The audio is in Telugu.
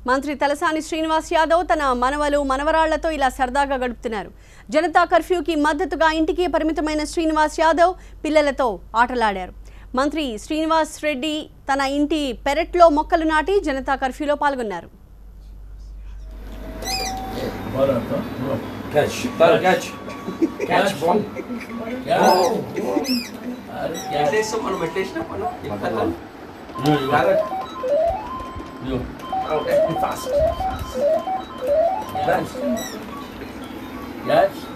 మంత్రి తలసాని శ్రీనివాస్ యాదవ్ తన మనవలు మనవరాళ్లతో ఇలా సరదాగా గడుపుతున్నారు జనతా కర్ఫ్యూకి మద్దతుగా ఇంటికి పరిమితమైన శ్రీనివాస్ యాదవ్ పిల్లలతో ఆటలాడారు మంత్రి శ్రీనివాస్ రెడ్డి తన ఇంటి పెరట్లో మొక్కలు నాటి జనతా కర్ఫ్యూలో పాల్గొన్నారు Bora, então. Vamos. Catch. Tá, catch. Catch, bom. Cara, ఎట్లా వేస్తాం మనం ఎట్లా వేసినాం మనం ఎట్లా You, you got it? You. Okay, fast. Yes. Yes.